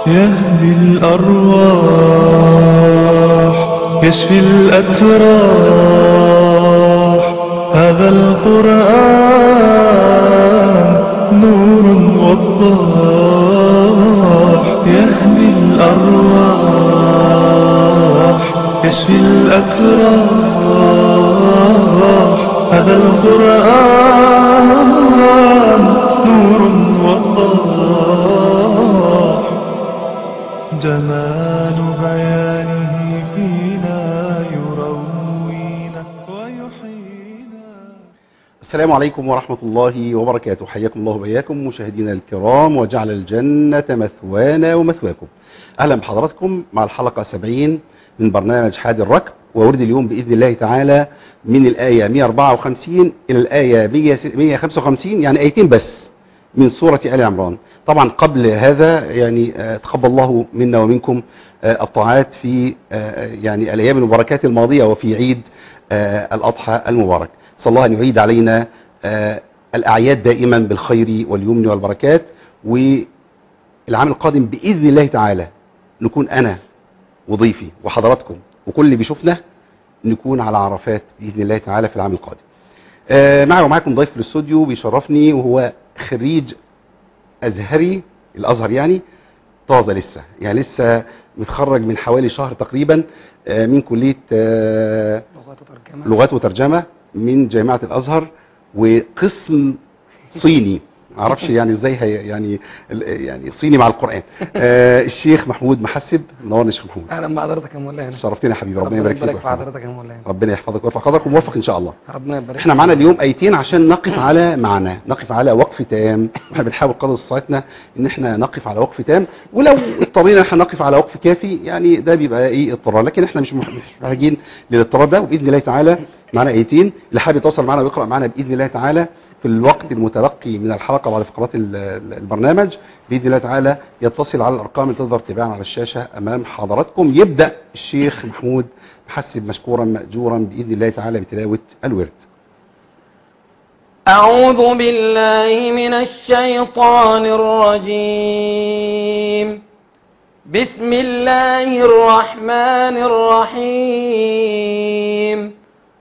يهدي الأرواح يشفي الأتراح هذا القرآن نور وضاح يهدي الأرواح يشفي الأتراح هذا القرآن نور وضاح جمال بيانه فينا يروينا ويحيينا السلام عليكم ورحمة الله وبركاته حياكم الله وبياكم مشاهدينا الكرام وجعل الجنة مثوانا ومثواكم أهلا بحضراتكم مع الحلقة 70 من برنامج حاد الركب وورد اليوم بإذن الله تعالى من الآية 154 إلى الآية 155 يعني آيتين بس من سورة آل عمران طبعا قبل هذا يعني آه، تقبل الله منا ومنكم آه، الطاعات في آه، يعني الأيام المباركات الماضية وفي عيد آه، الأضحى المبارك صلى الله أن يعيد علينا آه، الأعياد دائما بالخير واليمن والبركات والعام القادم بإذن الله تعالى نكون أنا وضيفي وحضراتكم وكل اللي بيشوفنا نكون على عرفات بإذن الله تعالى في العام القادم آه، معي ومعاكم ضيف في الاستوديو بيشرفني وهو خريج أزهري الأزهر يعني طازة لسه يعني لسه متخرج من حوالي شهر تقريبا آه، من كلية آه، لغات وترجمة لغات وترجمة من جامعة الأزهر وقسم صيني معرفش يعني ازاي هي يعني ال- يعني صيني مع القرآن آه الشيخ محمود محسب منورنا يا شيخ محمود اهلا بحضرتك يا مولانا شرفتنا يا حبيبي ربنا يبارك فيك في ويحفظك. حضرتك يا مولانا ربنا يحفظك ويرفع قدرك وموفق ان شاء الله ربنا يبارك احنا معانا اليوم ايتين عشان نقف على معنى نقف على وقف تام واحنا بنحاول قدر استطاعتنا ان احنا نقف على وقف تام ولو اضطرينا ان احنا نقف على وقف كافي يعني ده بيبقى ايه اضطرار لكن احنا مش مح- مش محتاجين للاضطرار ده وباذن الله تعالى معانا ايتين اللي حابب يتواصل معانا ويقرا معانا باذن الله تعالى في الوقت المتبقي من الحلقه بعد فقرات ال- ال- البرنامج باذن الله تعالى يتصل على الارقام اللي تقدر تتابعنا على الشاشه امام حضراتكم يبدا الشيخ محمود محسب مشكورا ماجورا باذن الله تعالى بتلاوه الورد أعوذ بالله من الشيطان الرجيم بسم الله الرحمن الرحيم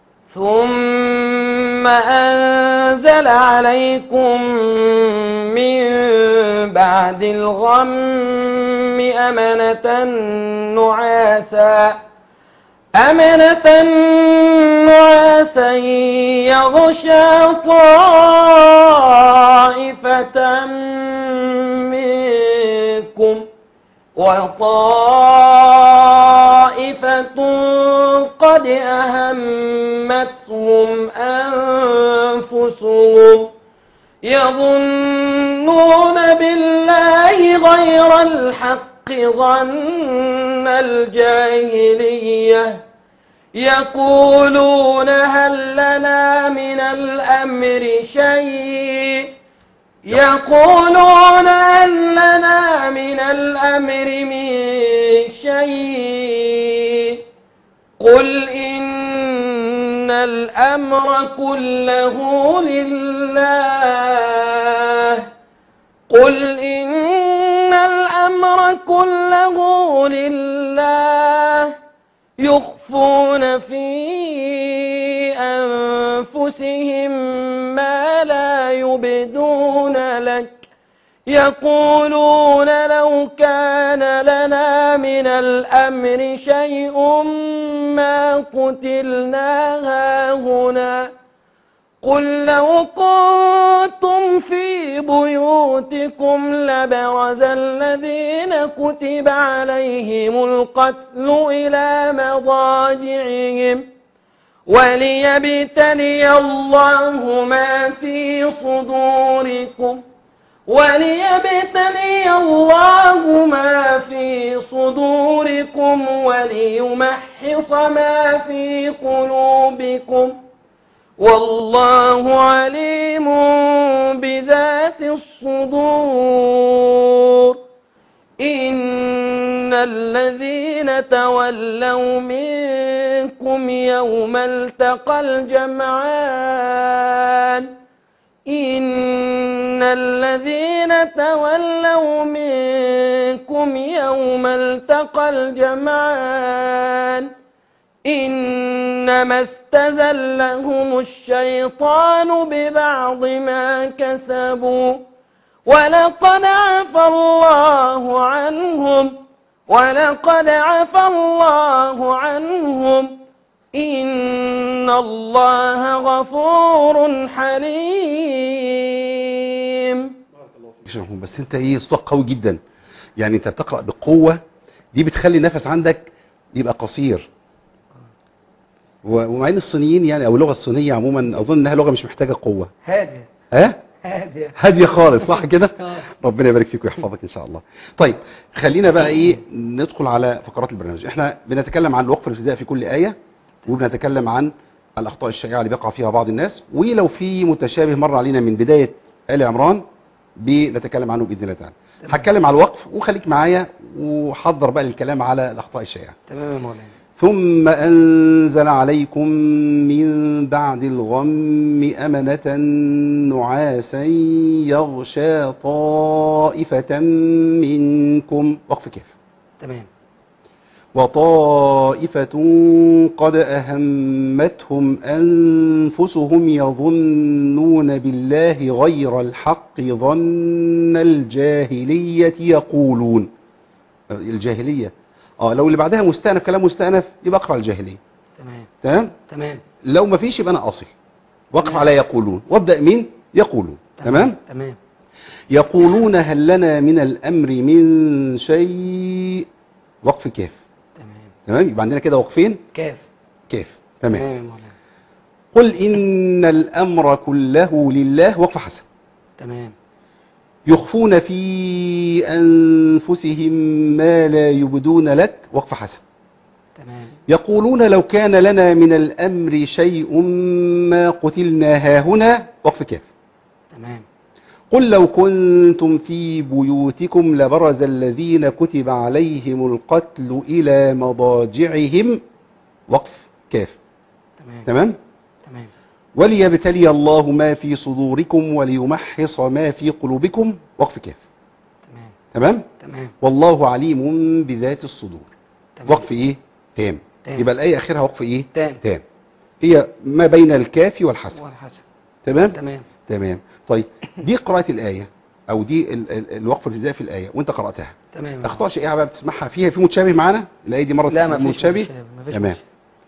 ثم أنزل عليكم من بعد الغم أمنة نعاسا أمنة نعاسا يغشى طائفة منكم وطائفة قد أهمتهم أنفسهم يظنون بالله غير الحق ظن الجاهلية يقولون هل لنا من الأمر شيء يقولون هل لنا من الأمر من شيء قل إن الأمر كله لله قل إن الأمر كله لله يخفون في أنفسهم ما لا يبدون لك يقولون لو كان لنا من الأمر شيء ما قتلنا هاهنا قل لو كنتم في بيوتكم لبرز الذين كتب عليهم القتل إلى مضاجعهم وليبتلي الله ما في صدوركم وليبتلي الله ما في صدوركم وليمحص ما في قلوبكم والله عليم بذات الصدور إن الذين تولوا منكم يوم التقى الجمعان إن الذين تولوا منكم يوم التقى الجمعان إنما استزلهم الشيطان ببعض ما كسبوا ولقد عفى الله عنهم ولقد عفى الله عنهم إن الله غفور حليم يشرحون بس انت ايه صوتك قوي جدا يعني انت بتقرا بقوه دي بتخلي النفس عندك يبقى قصير و- ومع ان الصينيين يعني او اللغه الصينيه عموما اظن انها لغه مش محتاجه قوه هادية ها هادية هاديه خالص صح كده آه. ربنا يبارك فيك ويحفظك ان شاء الله طيب خلينا بقى ايه ندخل على فقرات البرنامج احنا بنتكلم عن الوقف الابتدائي في كل ايه وبنتكلم عن الاخطاء الشائعه اللي بيقع فيها بعض الناس ولو في متشابه مر علينا من بدايه ال عمران بنتكلم عنه باذن الله تعالى هتكلم على الوقف وخليك معايا وحضر بقى الكلام على الاخطاء الشائعه تمام يا مولانا ثم أنزل عليكم من بعد الغم أمنة نعاسا يغشى طائفة منكم وقف كيف تمام وطائفة قد أهمتهم أنفسهم يظنون بالله غير الحق ظن الجاهلية يقولون الجاهلية اه لو اللي بعدها مستأنف كلام مستأنف يبقى اقرأ الجاهلية تمام تمام تمام لو ما فيش يبقى انا اصل وقف تمام. على يقولون وابدأ مين يقولون تمام تمام يقولون هل لنا من الأمر من شيء وقف كاف تمام تمام يبقى عندنا كده وقفين كاف كاف تمام تمام يا مولانا قل إن الأمر كله لله وقف حسن تمام يخفون في أنفسهم ما لا يبدون لك وقف حسن تمام يقولون لو كان لنا من الأمر شيء ما قتلنا هاهنا وقف كاف تمام قل لو كنتم في بيوتكم لبرز الذين كتب عليهم القتل إلى مضاجعهم وقف كاف تمام تمام تمام وليبتلي الله ما في صدوركم وليمحص ما في قلوبكم وقف كاف تمام تمام تمام والله عليم بذات الصدور تمام وقف ايه تام تام. يبقى الآية آخرها وقف ايه تام تام هي ما بين الكاف والحسن والحسن تمام تمام تمام طيب دي قراءة الآية أو دي ال- ال- الوقف الابتدائي في الآية وأنت قرأتها تمام أخطاء شائعة بقى بتسمعها فيها في متشابه معانا الآية دي مرة لا ما فيش متشابه ما فيش تمام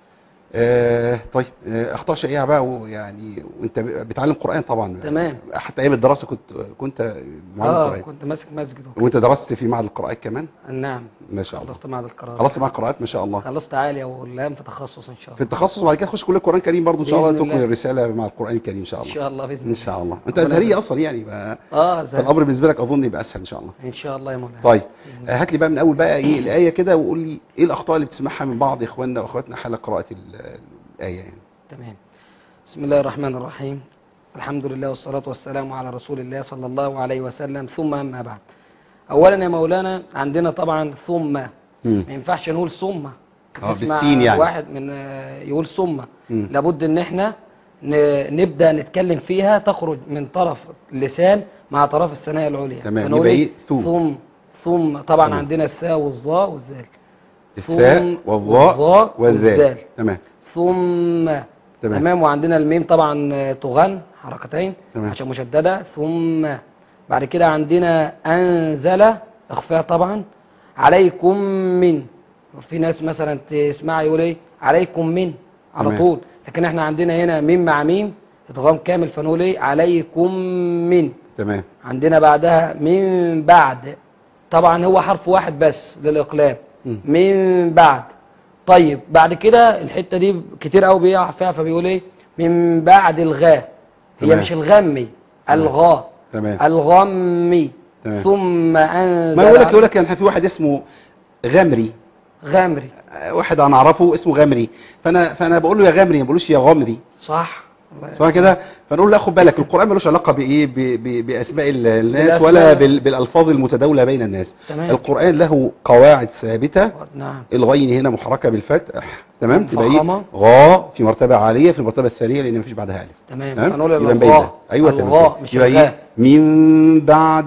آه طيب آه أخطاء شائعة بقى ويعني وأنت ب- بتعلم قرآن طبعا تمام. حتى أيام الدراسة كنت كنت معلم اه قرآن كنت ماسك مسجد وكده. وأنت درست في معهد القراءات كمان نعم ما شاء الله خلصت معهد القراءة خلصت معهد القراءات ما شاء الله خلصت عالية واللام في تخصص ان شاء الله في التخصص وبعد كده تخش كلية القرآن الكريم برضه إن شاء الله بإذن تكمل الله. الرسالة مع القرآن الكريم إن شاء ان الله شاء الله باذن الله إن شاء الله أنت ربنا أزهرية يبارك. أصلا يعني يبقى اه زي فالأمر بالنسبة لك أظن يبقى أسهل إن شاء الله ان شاء الله يا مولانا طيب بإذن آه، هات لي بقى من اول بقى ايه الايه كده وقول لي ايه الاخطاء اللي بتسمعها من بعض اخواننا واخواتنا حال قراءه ال- الايه يعني تمام بسم الله الرحمن الرحيم الحمد لله والصلاة والسلام على رسول الله صلى الله عليه وسلم ثم أما بعد أولا يا مولانا عندنا طبعا ثم مم. ما ينفعش نقول ثم آه، تسمع بالسين يعني. واحد من آه، يقول ثم مم. لابد ان احنا ن- نبدأ نتكلم فيها تخرج من طرف اللسان مع طرف الثنايا العليا تمام، فنقول يبقى إيه؟ إيه؟ ثم. ثم ثم طبعا تمام. عندنا الثاء والظاء والذال الثاء ثم والظاء والظاء والذال والذال. تمام ثم تمام. تمام وعندنا الميم طبعا آه، تغن حركتين تمام. عشان مشددة ثم بعد كده عندنا أنزل إخفاء طبعا عليكم من في ناس مثلا تسمع يقول ايه عليكم من على تمام. طول لكن احنا عندنا هنا ميم مع ميم ادغام كامل فنقول ايه عليكم من تمام عندنا بعدها من بعد طبعا هو حرف واحد بس للإقلاب مم. من بعد طيب بعد كده الحتة دي كتير قوي بيقع فيها فبيقول ايه من بعد الغاء هي تمام. مش الغمي الغاء تمام الغمي تمام. ثم أنزل ما يقول لك يقول لك يعني في واحد اسمه غمري غامري آه، واحد انا اعرفه اسمه غمري فانا فانا بقول له يا غمري ما بقولوش يا غمري صح الله صح كده فنقول لا خد بالك القرآن ملوش علاقة بإيه ب- ب- بأسماء ال- الناس بالأسماء. ولا بال- بالألفاظ المتداولة بين الناس تمام. القرآن له قواعد ثابتة نعم الغين هنا محركة بالفتح تمام تبقى ايه مفخمة. غاء في مرتبة عالية في المرتبة الثانية لأن مفيش بعدها ألف تمام تمام هنقول يبقى مبين ده. الغاء ايوه تمام الغاء مش يبقى ايه الغاء من بعد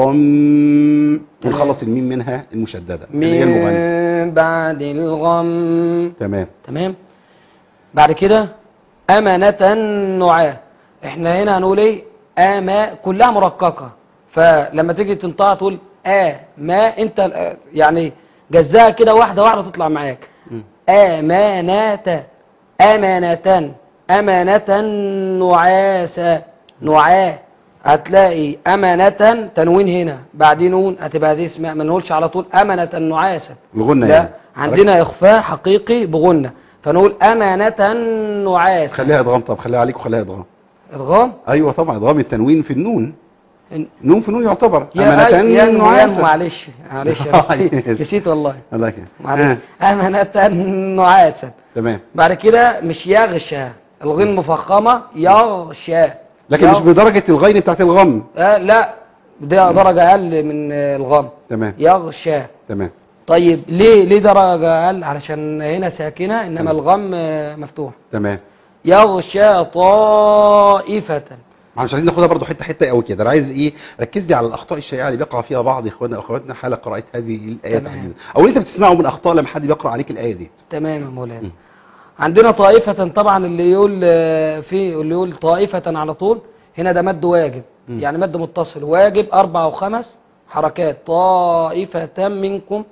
الغم تمام. ونخلص الميم منها المشدده اللي هي المغنى من بعد الغم تمام تمام بعد كده أمنة نعاه احنا هنا هنقول ايه آما كلها مرققة فلما تيجي تنطقها تقول آ ما انت ال- يعني جزاها كده واحدة واحدة تطلع معاك مم. أمانة أمانة أمانة نعاسة نعاه هتلاقي أمانة تنوين هنا بعدين نون هتبقى دي اسمها ما نقولش على طول أمانة نعاسة الغنى لا يعني. عندنا إخفاء حقيقي بغنة فنقول أمانة نعاسة خليها ادغام طب خليها عليك وخليها ادغام إدغام ايوه طبعا ادغام التنوين في النون إن- نون في نون يعتبر يا امانه أي- يا يا نعاسه معلش معلش يا نسيت- معلش. نسيت والله الله يكرمك معلش آه. أمانة نعاسة تمام بعد كده مش يغشى الغين مفخمة يغشى لكن يغ- مش بدرجه الغين بتاعت الغم آه لا ده درجة أقل من آه، الغم تمام يغشى تمام طيب ليه ليه درجة أقل علشان هنا ساكنة إنما تمام. الغم آه، مفتوح تمام يغشى طائفة ما مش عايزين ناخدها برضو حته حته قوي كده انا عايز ايه ركز لي على الاخطاء الشائعه اللي بيقع فيها بعض اخواننا واخواتنا حال قراءه هذه الايه تمام. تحديدا او اللي انت بتسمعه من اخطاء لما حد بيقرا عليك الايه دي تمام يا مولانا م. عندنا طائفة طبعا اللي يقول آه، في اللي يقول طائفة على طول هنا ده مد واجب م. يعني مد متصل واجب أربع وخمس حركات طائفة منكم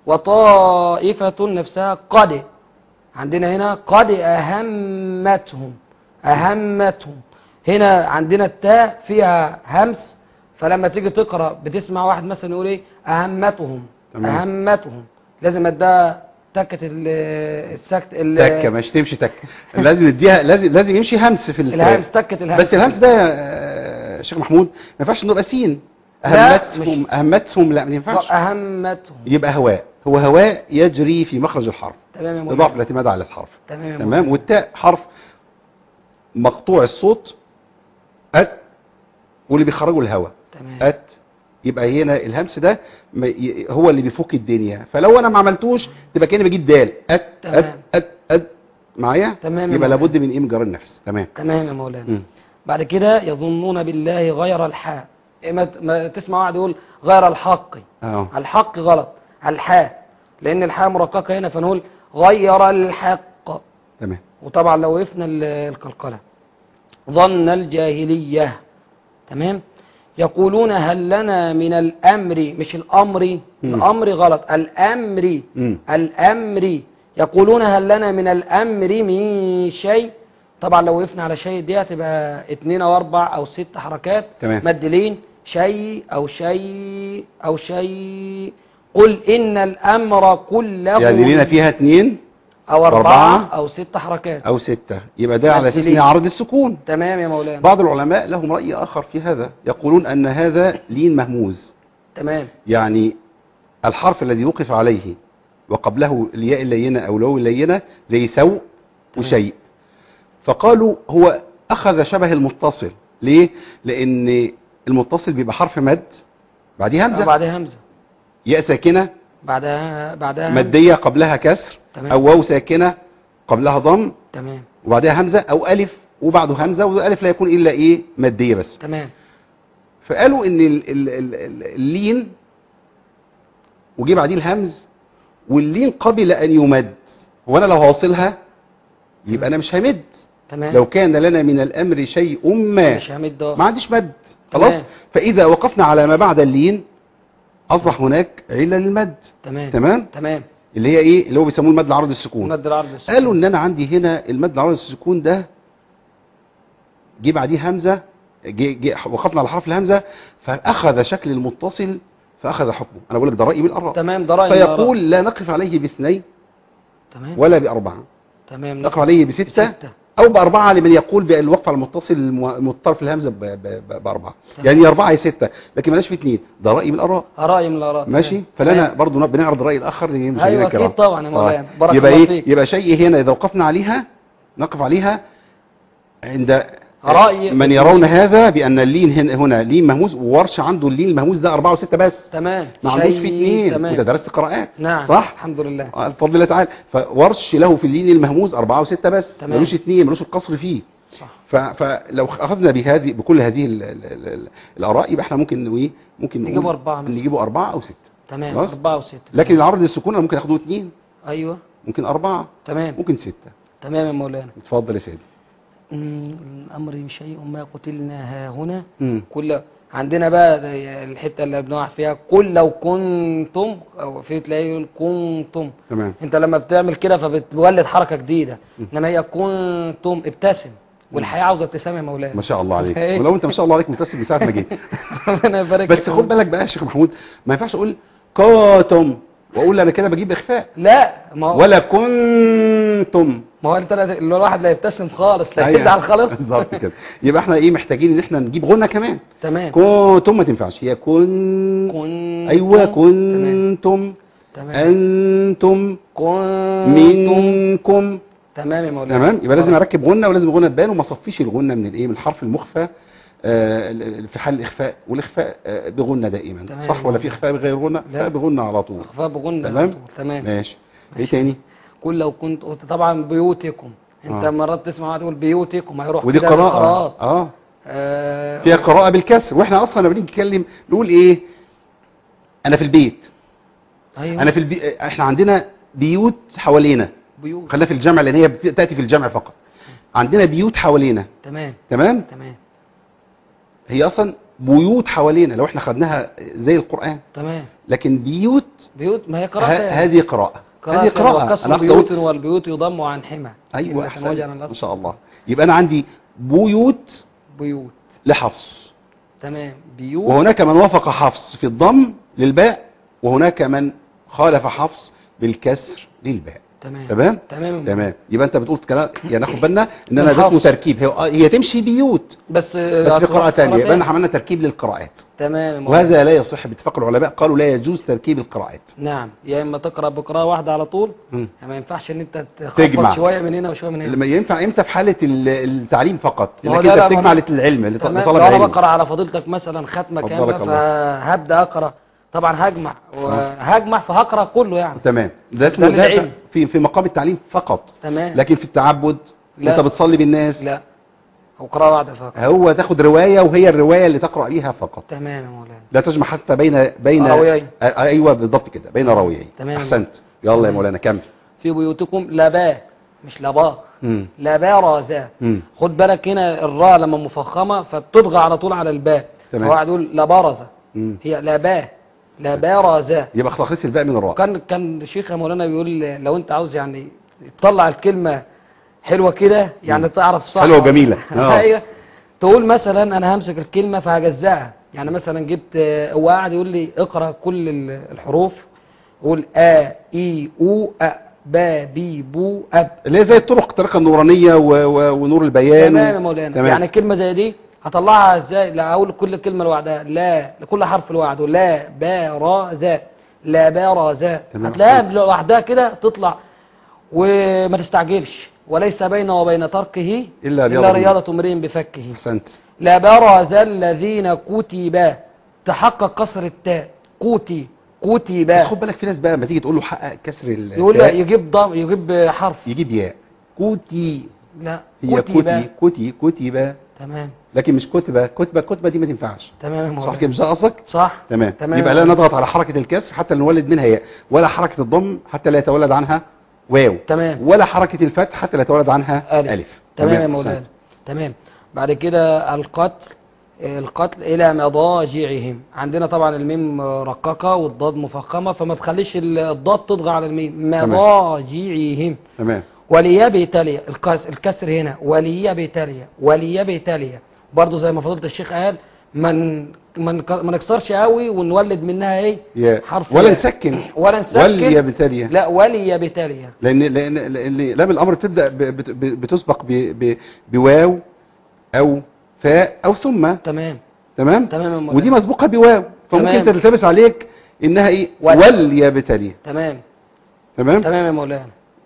وطائفة نفسها قد عندنا هنا قد أهمتهم أهمتهم هنا عندنا التاء فيها همس فلما تيجي تقرأ بتسمع واحد مثلا يقول ايه أهمتهم تمام. أهمتهم لازم ادها تكة ال- السكت ال- تكه مش تمشي تكه لازم نديها لازم لازم يمشي همس في الكلام. الهمس تكة الهمس بس الهمس ده يا شيخ محمود ما ينفعش انه يبقى سين لا، اهمتهم مش- اهمتهم لا ما ينفعش أهمتهم يبقى هواء هو هواء يجري في مخرج الحرف تمام يا اضافه مولانا الاعتماد على الحرف تمام يا تمام مولانا. والتاء حرف مقطوع الصوت ات واللي بيخرجوا الهواء تمام ات يبقى هنا الهمس ده ما ي- هو اللي بيفك الدنيا فلو انا ما عملتوش تبقى كاني بجيب دال ات ات تمام. ات ات معايا تمام يا يبقى مولانا. لابد من ايه من جر النفس تمام تمام يا مولانا مم. بعد كده يظنون بالله غير الحاء إيه ما ما تسمع واحد يقول غير الحق اه الحق غلط الحاء لان الحاء مرققه هنا فنقول غير الحق تمام وطبعا لو وقفنا ال- القلقله ظن الجاهليه تمام يقولون هل لنا من الامر مش الامر مم. الامر غلط الامر مم. الامر يقولون هل لنا من الامر من شيء طبعا لو وقفنا على شيء دي هتبقى اتنين او اربع او ست حركات تمام. مدلين شيء او شيء او شيء قل ان الامر كله يعني لينا فيها اتنين او اربعه أربعة او ست حركات او ستة يبقى ده على اساس مدلين. إنه عرض السكون تمام يا مولانا بعض العلماء لهم رأي آخر في هذا يقولون أن هذا لين مهموز تمام يعني الحرف الذي وقف عليه وقبله الياء اللينة أو الواو اللينة زي سوء وشيء فقالوا هو أخذ شبه المتصل ليه؟ لأن المتصل بيبقى حرف مد بعديه همزة بعدها همزه ياء ساكنة بعدها بعدها همزة. مادية قبلها كسر تمام. أو واو ساكنة قبلها ضم تمام وبعدها همزة أو ألف وبعده همزة والألف لا يكون إلا إيه مادية بس تمام فقالوا ان ال- ال- ال- ال- اللين وجي بعديه الهمز واللين قبل ان يمد هو انا لو هوصلها يبقى انا مش همد تمام لو كان لنا من الامر شيء ما مش همد ده ما عنديش مد خلاص تمام. فاذا وقفنا على ما بعد اللين اصبح هناك عله للمد تمام تمام تمام اللي هي ايه اللي هو بيسموه المد العرض السكون مد العرض السكون. قالوا ان انا عندي هنا المد العرض السكون ده جه بعديه همزه جه جه وقفنا على حرف الهمزه فاخذ شكل المتصل فاخذ حكمه انا بقول لك ده رايي بالاراء تمام ده رأي من الآراء. فيقول لا نقف عليه باثنين تمام ولا باربعه تمام نقف عليه بسته بستة. او باربعه لمن يقول بالوقف على المتصل الم- مضطرف الهمزه ب- ب- ب- باربعه تمام. يعني اربعه يا سته لكن ملاش في اثنين ده رايي بالاراء رأي من الآراء ماشي تمام. فلنا تمام. برضو بنعرض الراي الاخر لمشاهدينا أيوة الكرام. أكيد طبعا يا مولانا. آه. بارك يبقى الله ايه فيك. يبقى شيء هنا اذا وقفنا عليها نقف عليها عند رأي من يرون هذا بان اللين هنا, هنا لين مهموس وورش عنده اللين المهموس ده أربعة وستة بس تمام ما عندوش شيء في اثنين تمام وانت درست قراءات نعم صح الحمد لله آه، بفضل الله تعالى فورش له في اللين المهموس أربعة وستة بس تمام. ملوش اثنين ملوش القصر فيه صح ف- فلو اخذنا بهذه بكل هذه ال ال ال ال الاراء يبقى احنا ممكن إنه ايه ممكن نقول نجيبوا أربعة مثلا. نجيبوا أربعة أو ستة تمام خلاص؟ أربعة وستة لكن العرض للسكون أنا ممكن اخده اثنين أيوه ممكن أربعة تمام ممكن ستة تمام يا مولانا اتفضل يا سيدي أمم، الأمر شيء ما قتلنا ها هنا مم. كل عندنا بقى الحتة اللي بنقع فيها قل لو كنتم أو في تلاقي يقول كنتم تمام انت لما بتعمل كده فبتولد حركة جديدة انما هي كنتم ابتسم والحياة عاوزة ابتسام يا مولانا ما شاء الله عليك إيه؟ ولو انت ما شاء الله عليك متسم من ساعة ما جيت ربنا يبارك بس فيك. خد بالك بقى يا شيخ محمود ما ينفعش اقول كاتم واقول انا كده بجيب اخفاء لا ما هو ولا كنتم ما هو انت لا- اللي هو الواحد لا يبتسم خالص لا أيوة. يزعل خالص بالظبط كده يبقى احنا ايه محتاجين ان احنا نجيب غنى كمان تمام كنتم ما تنفعش هي كن كنتم ايوه تمام كنتم تمام انتم كنتم منكم تمام يا مولانا تمام يبقى لازم اركب غنى ولازم غنى تبان وما اصفيش الغنى من الايه من الحرف المخفى آه، ال- في حال الاخفاء والاخفاء آه، بغنى دائما تمام. صح ولا في اخفاء بغير غنى لا. لا بغنى على طول اخفاء بغنى تمام. على طول. تمام ماشي ايه ماشي. تاني قل لو كنت قلت طبعا بيوتكم انت آه. مرات تسمع واحد يقول بيوتكم هيروح ودي كده قراءة للقراءات. اه آه فيها قراءة بالكسر واحنا اصلا لما بنيجي نتكلم نقول ايه انا في البيت ايوه انا في البي... احنا عندنا بيوت حوالينا بيوت خلينا في الجمع لان هي بت- تاتي في الجمع فقط عندنا بيوت حوالينا تمام تمام تمام هي اصلا بيوت حوالينا لو احنا خدناها زي القرآن تمام لكن بيوت بيوت ما هي ه- قراءة هذه قراءة هذه قراءة وكسر انا اقصد بيوت أقول- والبيوت يضم عن حمى ايوه إلا احسن تنوجع عن ما الأصل. شاء الله يبقى انا عندي بيوت بيوت لحفص تمام بيوت وهناك من وافق حفص في الضم للباء وهناك من خالف حفص بالكسر للباء تمام تمام تمام تمام يبقى انت بتقول كلام يعني ناخد بالنا ان انا ده اسمه الحفص. تركيب هي آه، هي تمشي بيوت بس بس في قراءة تانية يبقى احنا عملنا تركيب للقراءات تمام يا مولانا. وهذا لا يصح باتفاق العلماء قالوا لا يجوز تركيب القراءات نعم يا اما تقرا بقراءه واحده على طول مم. يعني ما ينفعش ان انت تخبط تجمع. شويه من هنا وشويه من هنا لما ينفع امتى في حالة ال- التعليم فقط ما هو انك ده انت بقى بتجمع مرة- للعلم لط- تمام لطلب لو انا العلم بقرا على فضيلتك مثلا ختمه فضلك كامله الله. فهبدا اقرا طبعا هجمع وهجمع فهقرا كله يعني تمام ده اسمه ده ده للعلم. في في مقام التعليم فقط تمام لكن في التعبد لا. وانت بتصلي بالناس لا هو قراءه واحده فقط هو تاخد رواية وهي الرواية اللي تقرأ بيها فقط تمام يا مولانا لا تجمع حتى بين بين راويين. آه، ايوه بالضبط كده بين راويين تمام. احسنت يلا يا تمام. مولانا كمل في بيوتكم لبا مش لبا مم. لبا رازا مم. خد بالك هنا الراء لما مفخمه فبتضغى على طول على الباء تمام. هو قاعد يقول لبرزه مم. هي لبا لبا رازا يبقى تخليص الباء من الراء كان كان الشيخ يا مولانا بيقول لو انت عاوز يعني تطلع الكلمه حلوه كده يعني تعرف صح حلوة وجميلة. آه. ايوه تقول مثلا انا همسك الكلمه فهجزأها يعني مثلا جبت آه، هو قاعد يقول لي اقرا كل ال- الحروف قول ا اي او ا با بي بو اب اللي هي زي الطرق الطريقة النورانية و... و... ونور البيان تمام يا مولانا تمام. يعني كلمه زي دي هطلعها ازاي لا اقول كل كلمه لوحدها لا لكل حرف لوحده لا با را ذا لا با را ذا تمام، هتلاقيها أحسنت. لوحدها كده تطلع وما تستعجلش وليس بينه وبين تركه إلا الا رياضة رياضه امرئ بفكه احسنت لا برز الذين كتب تحقق كسر التاء كتي كتب بس خد بالك في ناس بقى لما تيجي تقول له حقق كسر ال يقول التاء، يجيب ضم يجيب حرف يجيب ياء كوتي لا هي كتب كوتي كوتي كتب تمام لكن مش كتبة كتبة كتبة دي ما تنفعش تمام يا مولانا. صح كده مش ده قصدك صح تمام. تمام يبقى لا نضغط على حركة الكسر حتى نولد منها ياء ولا حركة الضم حتى لا يتولد عنها واو تمام ولا حركة الفتح حتى لا يتولد عنها ألف. ألف, تمام يا أحسنت. مولانا تمام بعد كده القتل القتل الى مضاجعهم عندنا طبعا الميم رققه والضاد مفخمه فما تخليش ال- الضاد تطغى على الميم مضاجعهم تمام وليبتلي الكس- الكسر هنا وليبتلي وليبتلي برضه زي ما فضلت الشيخ قال من من ما نكسرش قوي ونولد منها ايه ياء حرف ولا ياء. نسكن ولا نسكن ولي بالتالية لا وليبتلي لان لان لان لام الامر بتبدا ب- بت- ب- بتسبق ب- ب- بواو او فاء او ثم تمام تمام تمام يا مولانا. ودي مسبوقه بواو فممكن تمام. تلتبس عليك انها ايه ول. وليبتلي تمام تمام تمام يا مولانا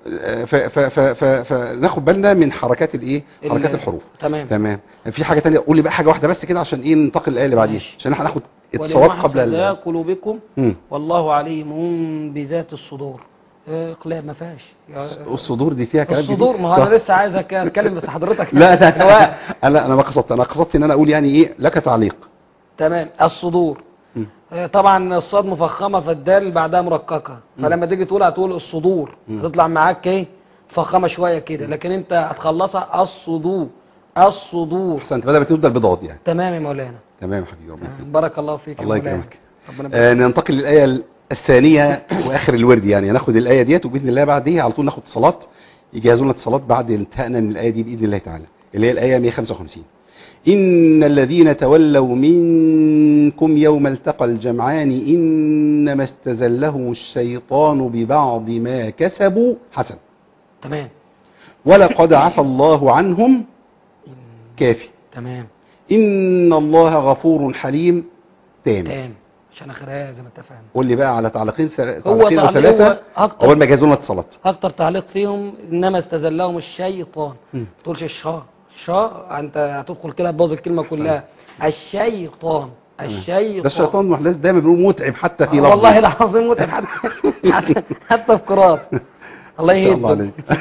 آه، ف- ف- ف- ف- فناخد بالنا من حركات الايه ال- حركات الحروف تمام تمام في حاجه تانية قول لي بقى حاجه واحده بس كده عشان ايه ننتقل للايه اللي بعديها ماشي. عشان احنا هناخد اتصالات وليمحص قبل ذا ال... قلوبكم مم. والله عليم بذات الصدور آه، اقلاب ما فيهاش يا- الصدور دي فيها كلام جديد. الصدور ما هو انا لسه عايز أك- اتكلم بس حضرتك لا لا هواء. انا انا ما قصدت انا قصدت ان انا اقول يعني ايه لك تعليق تمام الصدور مم. آه، طبعا الصاد مفخمه فالدال بعدها مرققه فلما تيجي تقول هتقول الصدور مم. هتطلع معاك ايه مفخمه شويه كده لكن انت هتخلصها الصدور الصدور احسنت بدأ بتبدا البضاد يعني تمام يا مولانا تمام يا حبيبي ربنا آه، يكرمك بارك الله فيك يا الله مولانا. يكرمك. ربنا يبارك آه ننتقل للايه الثانيه واخر الورد يعني ناخد الايه ديت وباذن الله بعديها على طول ناخد اتصالات يجهزوا لنا اتصالات بعد انتهائنا من الايه دي باذن الله تعالى اللي هي الايه 155 ان الذين تولوا منكم يوم التقى الجمعان انما استزلهم الشيطان ببعض ما كسبوا حسن تمام ولقد عفى الله عنهم كافي تمام ان الله غفور حليم تام تمام عشان اخرها زي ما اتفقنا قول لي بقى على تعليقين ثل- هو تعليقين او تعليق ثلاثه هو اكتر اول ما جهزوا لنا اتصالات اكتر تعليق فيهم انما استزلهم الشيطان مم. ما تقولش الشاء الشاء انت هتدخل كده تبوظ الكلمه كلها الشيطان الشيطان ده الشيطان محلاس دايما بيقول متعب حتى في آه، لفظه والله العظيم متعب حتى حتى, حتى في قراءة الله ما شاء الله يهدك عليك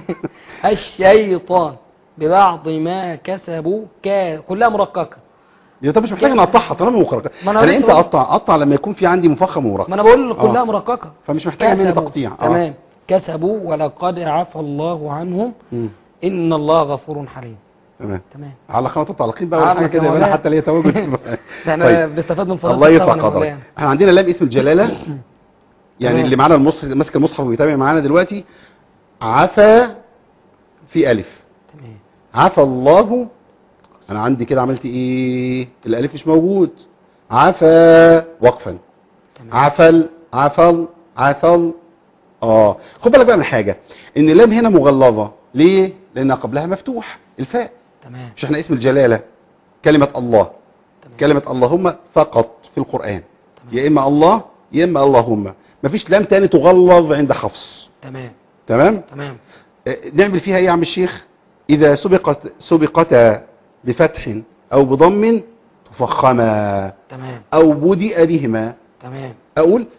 الشيطان ببعض ما كسبوا كا كلها مرققه دي طب مش محتاج نقطعها طالما مخرجه ما أنا انا لسه امتى بقول- اقطع اقطع لما يكون في عندي مفخم ومرقق ما انا بقول كلها آه. مرققه فمش محتاجه مني كسبوا. تقطيع تمام كسبوا ولقد عفى الله عنهم مم. ان الله غفور حليم تمام تمام على قناه التعليقين بقى ولا على حاجه كده كمان. يبقى حتى ليا تواجد ده احنا طيب. بنستفاد من فضلك الله يرفع طبعاً يا قدرك مولانا. احنا عندنا لام اسم الجلاله يعني تمام. اللي معانا المص... ماسك المصحف وبيتابع معانا دلوقتي عفا في الف تمام عفى الله انا عندي كده عملت ايه الالف مش موجود عفا وقفا تمام عفل عفل عفل اه خد بالك بقى من حاجه ان اللام هنا مغلظه ليه لان قبلها مفتوح الفاء تمام مش احنا اسم الجلاله كلمه الله تمام. كلمه اللهم فقط في القران تمام. يا اما الله يا اما اللهم مفيش لام تاني تغلظ عند حفص تمام تمام تمام آه، نعمل فيها ايه يا عم الشيخ اذا سبقت سبقتا بفتح او بضم تفخما تمام او بدأ بهما تمام اقول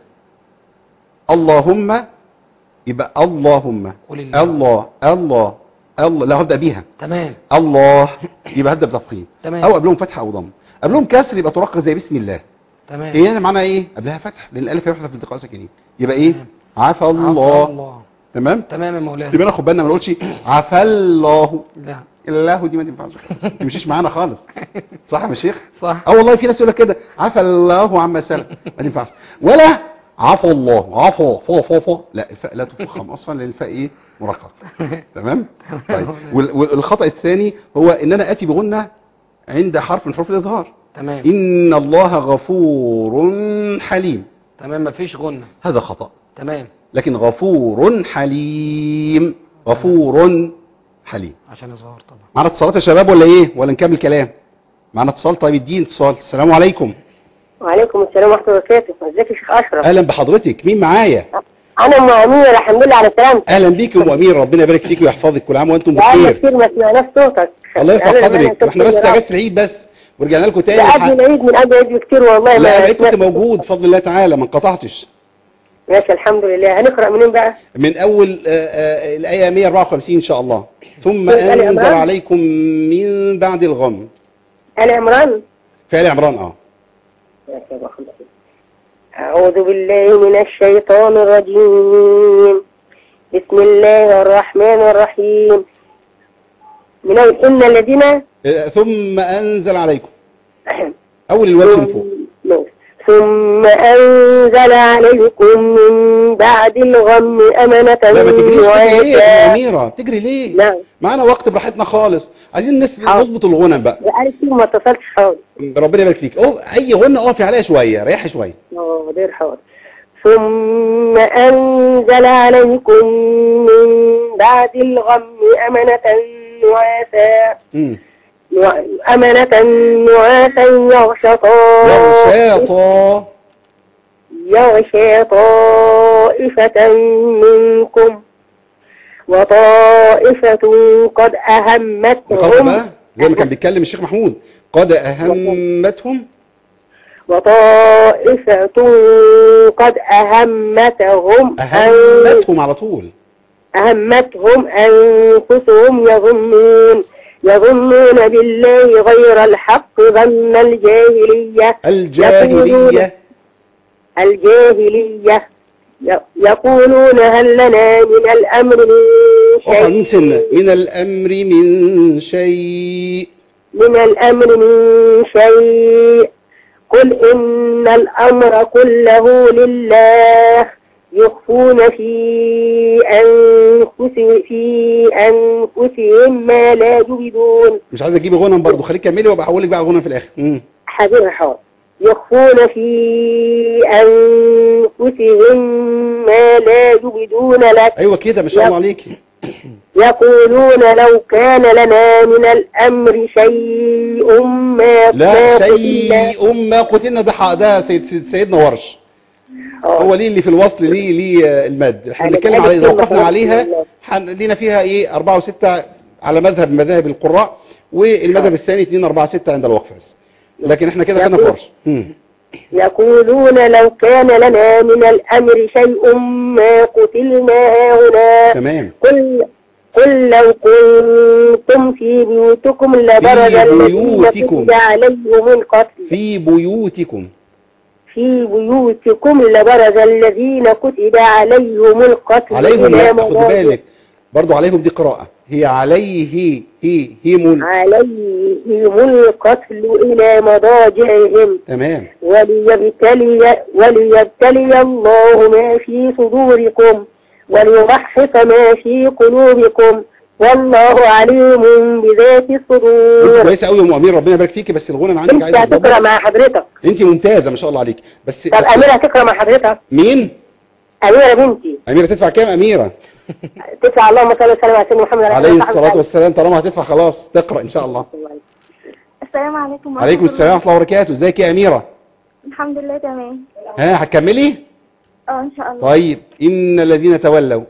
اللهم يبقى اللهم قول الله الله الله الله لا هبدأ بيها تمام الله يبقى هبدأ بتفخيم تمام او قبلهم فتحة او ضم قبلهم كسر يبقى ترقق زي بسم الله تمام هي هنا معناها ايه قبلها فتح لان الالف يحذف في التقاء ساكنين يبقى ايه تمام. عفى عفى الله الله تمام تمام يا مولانا يبقى ناخد بالنا ما نقولش عفى الله لا الله دي ما تنفعش خالص. ما تمشيش معانا خالص صح يا شيخ صح اه والله في ناس يقول لك كده عفى الله عما سلف ما تنفعش ولا عفى الله عفى فو فو فو لا الفاء لا تفخم اصلا لان الفاء ايه مرقق تمام طيب وال- والخطا الثاني هو ان انا اتي بغنه عند حرف من حروف الاظهار تمام ان الله غفور حليم تمام مفيش غنة هذا خطا تمام لكن غفور حليم غفور حليم عشان اظهر طبعا معنا اتصالات يا شباب ولا ايه ولا نكمل كلام معنا اتصال طيب الدين اتصال السلام عليكم وعليكم السلام ورحمة الله وبركاته ازيك يا شيخ أشرف اهلا بحضرتك مين معايا أنا أم أمير الحمد لله على سلامتك اهلا بيك يا ام امير ربنا يبارك فيك ويحفظك كل عام وانتم بقالنا بخير كتير ما سمعناش صوتك الله يرفع أنا قدرك زمان احنا بس كنت اجازه العيد بس ورجعنا لكم تاني لا قبل الحق. العيد من قبل العيد بكتير والله لا ما العيد كنت سمعت موجود بفضل الله تعالى ما انقطعتش ماشي الحمد لله هنقرأ منين بقى من اول آه، آه، الايه 154 ان شاء الله ثم سورة آل انزل عمران؟ عليكم من بعد الغم آل عمران فعل عمران اه ماشي يا أبو أحمد. أعوذ بالله من الشيطان الرجيم بسم الله الرحمن الرحيم من أول إن الذين آه، ثم انزل عليكم اول الوجه من فوق ماشي. ثم أنزل عليكم من بعد الغم أمنة لا ما تجريش تجري ليه يا أم وعسى اميره تجري ليه نعم معانا وقت براحتنا خالص عايزين نس- حاضر. نظبط الغنى بقى بقالي كتير ما اتصلتش حاضر ربنا يبارك فيك أو اي غنى اقفي عليها شويه ريحي شويه اه دير حاضر ثم أنزل عليكم من بعد الغم أمنة نعاسا امم نوع- أمنة نعاسا يغشى طائفة يغشاطا يغشى طائفة منكم وطائفة قد نقاط أهمتهم بقى زي ما كان بيتكلم الشيخ محمود قد أهمتهم وطائفة قد أهمتهم أن- أهمتهم على طول أهمتهم أنفسهم يظنون يظنون بالله غير الحق ظن الجاهلية الجاهلية الجاهلية ي- يقولون هل لنا من الأمر من أقع من شيء سنة من الأمر من شيء من الأمر من شيء قل إن الأمر كله لله يخفون في أنفسهم في أنفسهم ما لا يبدون مش عايز اجيب غنم برضو خليك كملي وابقى هقول لك بقى الغنم في الاخر مم. حبيبي حاضر يخفون في أنفسهم ما لا يبدون لك ايوه كده ما شاء الله عليكي يقولون لو كان لنا من الأمر شيء ما لا ما قتلنا. شيء ما قتلنا ده حق- ده سيد سيد سيدنا ورش آه. هو ليه اللي في الوصل ليه ليه آه، المد احنا أنا بنتكلم بحب على اذا كلمة وقفنا ورش عليها والله. حن- لينا فيها ايه أربعة وستة على مذهب من مذاهب القراء والمذهب آه. الثاني اتنين أربعة ستة عند الوقف بس لكن احنا كده خدنا في يقول- ورش مم. يقولون لو كان لنا من الأمر شيء ما قتلنا هنا تمام قل قل لو كنتم في بيوتكم لبرز في الذين بيوتكم. كتب عليهم القتل في بيوتكم في بيوتكم لبرز الذين كتب عليهم القتل عليهم إلى لا خد مضاجع- بالك برضو عليهم دي قراءة هي عليه هي هم عليهم القتل إلى مضاجعهم تمام وليبتلي, وليبتلي الله ما في صدوركم وليمحص ما في قلوبكم والله عليم بذات انت الصدور كويسه قوي يا ام امير ربنا يبارك فيكي بس الغنى عندك انت عايز هتقرا تظبط. مع حضرتك انت ممتازه ما شاء الله عليك بس طب أميرة هتقرا مع حضرتك مين أميرة بنتي اميره تدفع كام اميره تدفع اللهم صل وسلم على سيدنا محمد عليه وصحبه الصلاه وسلم. والسلام طالما هتدفع خلاص تقرا ان شاء الله السلام عليكم ورحمة عليكم الله. السلام ورحمه الله وبركاته ازيك يا اميره الحمد لله تمام ها هتكملي اه ان شاء الله طيب ان الذين تولوا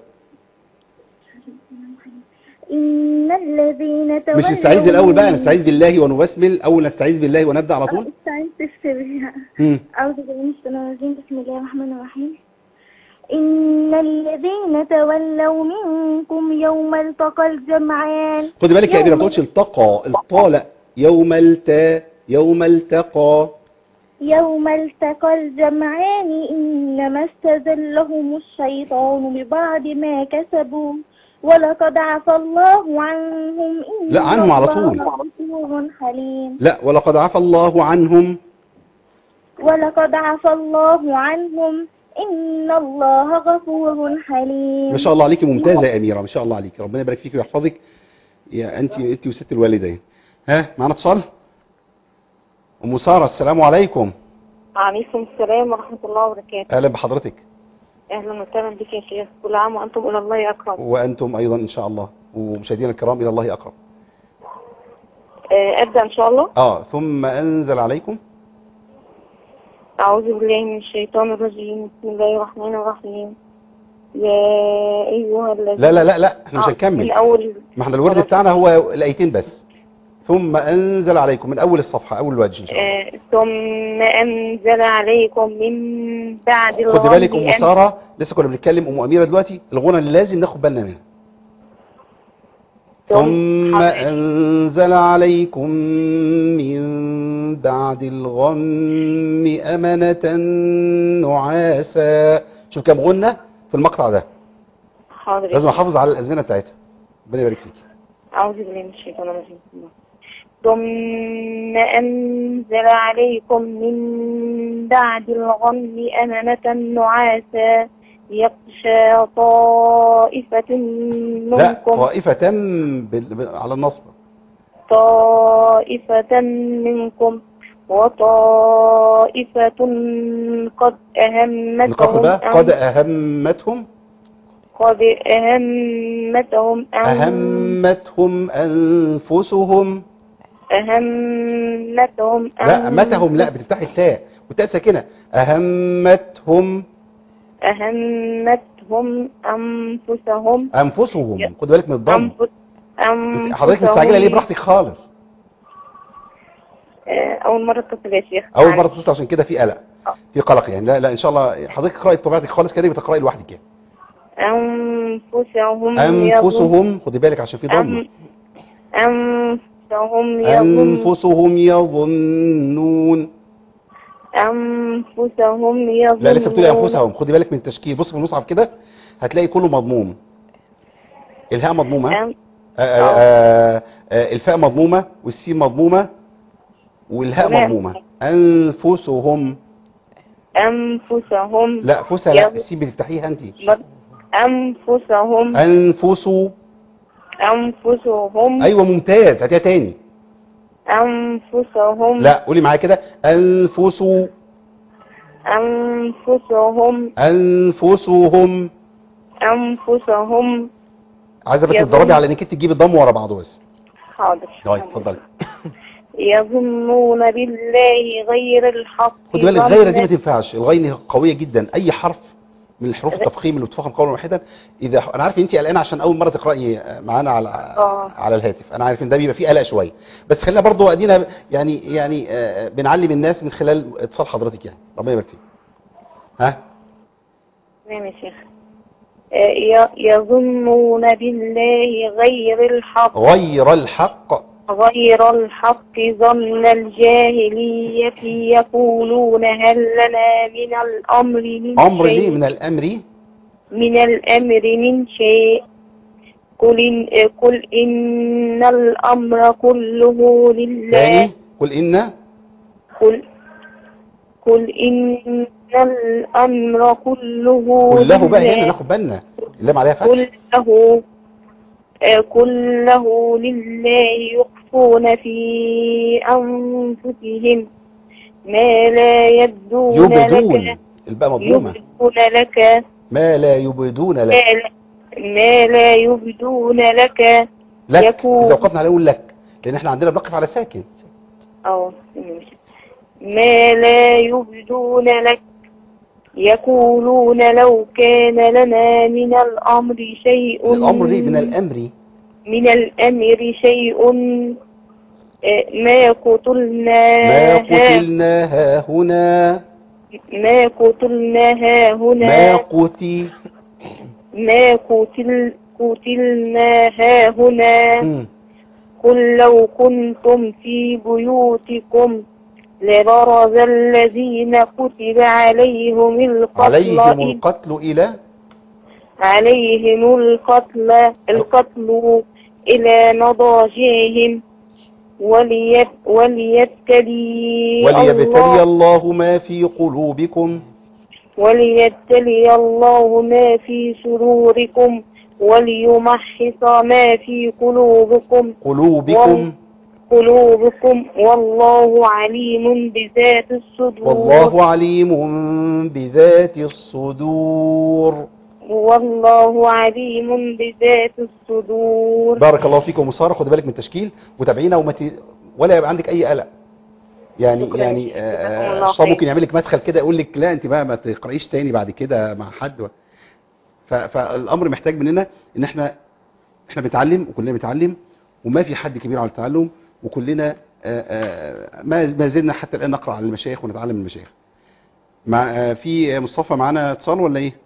ان الذين تولوا مش نستعيذ الاول بقى نستعيذ بالله ونبسمل اول نستعيذ بالله ونبدا على طول استعيذ بالسر مم. أعوذ بالله من الشيطان الرجيم بسم الله الرحمن الرحيم إن الذين تولوا منكم يوم التقى الجمعان خدي بالك يا اميره ما يوم- تقولش التقى الطاء لا يوم التا يوم التقى يوم التقى الجمعان إنما استزلهم الشيطان ببعض ما كسبوا ولقد عفى الله عنهم إن لا، عنهم على الله طول. غفور حليم لا ولقد عفى الله عنهم ولقد عفى الله عنهم إن الله غفور حليم ما شاء الله عليكي ممتازه يا اميره ما شاء الله عليكي ربنا يبارك فيكي ويحفظك يا انت انت وست الوالدين ها معانا اتصال ام ساره السلام عليكم عليكم السلام ورحمة الله وبركاته اهلا بحضرتك أهلا وسهلا بك يا شيخ كل عام وأنتم إلى الله أقرب وانتم ايضا ان شاء الله ومشاهدينا الكرام الى الله اقرب آه، أبدأ إن شاء الله اه ثم انزل عليكم أعوذ بالله من الشيطان الرجيم بسم الله الرحمن الرحيم يا أيها الذين لا لا لا لا احنا مش آه، هنكمل من أول ما احنا الورد بتاعنا هو الايتين بس ثم انزل عليكم من اول الصفحه اول الوجه ان شاء الله آه، ثم أنزل عليكم من بعد خدي الغم بالك ام أن- ساره لسه كنا بنتكلم ام اميره دلوقتي الغنى اللي لازم ناخد بالنا منها ثم حاضر. أنزل عليكم من بعد الغم أمنة نعاسا شوف كام غنى في المقطع ده حاضر لازم أحافظ على الأزمنة بتاعتها ربنا يبارك فيك أعوذ بالله من الشيطان الرجيم ثم أنزل عليكم من بعد الغم أمنة نعاسا يغشى طائفة لا منكم طائفة بال... بال- على النصب طائفة منكم وطائفة قد نقاط أهمتهم بقى قد أن- أهمتهم قد أهمتهم أن أهمتهم أنفسهم أهمتهم لا أن- أمتهم لا بتفتحي التاء والتاء ساكنة أهمتهم أهمتهم أنفسهم انفسهم خد بالك من الضم أنفس أنفسهم حضرتك مستعجله ليه براحتك خالص آه، أول مرة اتصل يا شيخ اول معلش. مره تتصل عشان كده في قلق في قلق يعني لا لا ان شاء الله حضرتك اقراي بطبيعتك خالص كده بتقراي لوحدك يعني أنفسهم انفسهم خدي بالك عشان في ضم أم- أنفسهم يظن انفسهم يظنون أنفسهم يظنون لا لسه بتقولي انفسهم خدي بالك من التشكيل بص في المصحف كده هتلاقي كله مضموم الهاء مضمومه أم- آه، آه، آه، الفاء مضمومه والسين مضمومه والهاء تمام. مضمومه انفسهم أنفسهم لا فسا لا يظن- السين بتفتحيها انت أنفسهم انفسوا أنفسهم ايوه ممتاز هاتيها تاني أنفسهم لا قولي معايا كده انفسوا أنفسهم انفسهم أنفسهم عايزه بس يظن- تدربي على انك انت تجيبي الضم ورا بعضه بس حاضر طيب اتفضلي يظنون بالله غير الحق خدي بالك غير دي ما ظن- تنفعش الغين قويه جدا اي حرف من الحروف التفخيم اللي بتفخم قولا واحدا اذا انا عارف ان انت قلقانه عشان اول مره تقراي معانا على آه. على الهاتف انا عارف ان ده بيبقى فيه قلق شويه بس خلينا برضو ادينا يعني يعني آه، بنعلم الناس من خلال اتصال حضرتك يعني ربنا يبارك فيك ها تمام يا شيخ آه، ي- يظنون بالله غير الحق غير الحق غير الحق ظن الجاهلية يقولون هل لنا من الأمر من امر شيء ليه من الامر من الأمر من شيء قل إن, قل إن الأمر كله لله تاني قل ان قل قل إن الأمر كله كله بقى هنا لله ناخد بالنا اللام عليها فتح كله آه، كله لله يخفون في أنفسهم ما لا يبدون يبدون لك الباء مضمومه يبدون لك ما لا يبدون ما لك لا, ما لا يبدون لك لك يكون. اذا وقفنا عليه نقول لك لان احنا عندنا بنقف على ساكن أو ما لا يبدون لك يقولون لو كان لنا من الأمر شيء الامر ليه من الامر من الأمر شيء آه، ما قتلنا ما ها- قتلنا ها هنا ما قتلنا ها ما هنا قتي ما قتل قتلنا ها هنا مم. قل لو كنتم في بيوتكم لبرز الذين كتب عليهم القتل عليهم إلى- القتل الى عليهم القتل القتل إلى مضاجعهم وليب وليبتلي وليبتلي الله الله ما في قلوبكم وليبتلي الله ما في صدوركم وليمحص ما في قلوبكم قلوبكم قلوبكم والله عليم بذات الصدور والله عليم بذات الصدور والله عليم بذات الصدور بارك الله فيكم وساره خد بالك من التشكيل وتابعينا وما ت... ولا يبقى عندك اي قلق يعني شكراً. يعني جزاكم آه، الله الشيطان خير. ممكن يعمل لك مدخل كده يقول لك لا انت بقى ما تقرايش تاني بعد كده مع حد و... ف... فالامر محتاج مننا ان احنا احنا بنتعلم وكلنا بنتعلم وما في حد كبير على التعلم وكلنا آه، آه، ما ما زلنا حتى الان نقرا على المشايخ ونتعلم من المشايخ مع آه، في مصطفى معانا اتصال ولا ايه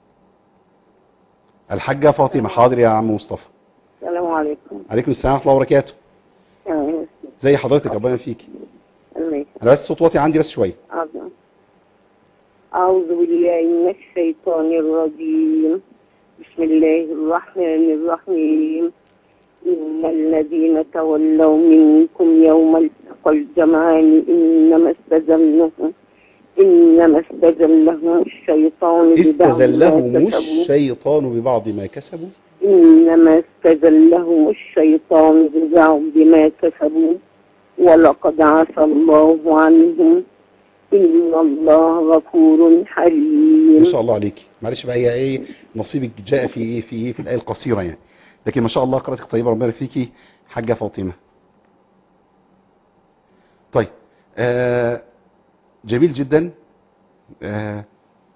الحاجه فاطمه حاضر يا عم مصطفى السلام عليكم عليكم السلام ورحمه الله وبركاته آه، زي حضرتك ربنا فيك الله انا بس صوت واطي عندي بس شويه يسعدك. أعوذ بالله من الشيطان الرجيم بسم الله الرحمن الرحيم إن الذين تولوا منكم يوم التقى الجمعان إنما استزلهم إنما استزلهم الشيطان ببعض ما استزلهم كسبوا الشيطان ببعض ما كسبوا إنما استزلهم الشيطان ببعض ما كسبوا ولقد عفى الله عنهم إن الله غفور حليم ما شاء الله عليك معلش بقى هي ايه نصيبك جاء في ايه في ايه في الايه القصيره يعني لكن ما شاء الله قراءتك طيبه ربنا يبارك فيكي حاجه فاطمه طيب آه جميل جدا آه